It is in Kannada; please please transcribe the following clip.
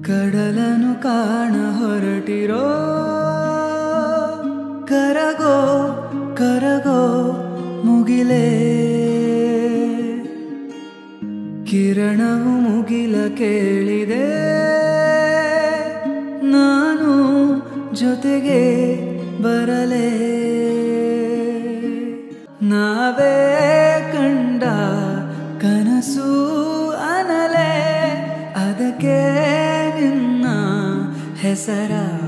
ಕಡಲನು ಕಾಣ ಹೊರಟಿರೋ ಕರಗೋ ಕರಗೋ ಮುಗಿಲೇ ಕಿರಣವು ಮುಗಿಲ ಕೇಳಿದೆ ನಾನು ಜೊತೆಗೆ ಬರಲೇ ನಾವೇ ಕಂಡ ಕನಸು ಅನಲೆ ಅದಕ್ಕೆ ನಿನ್ನ ಹೆಸರ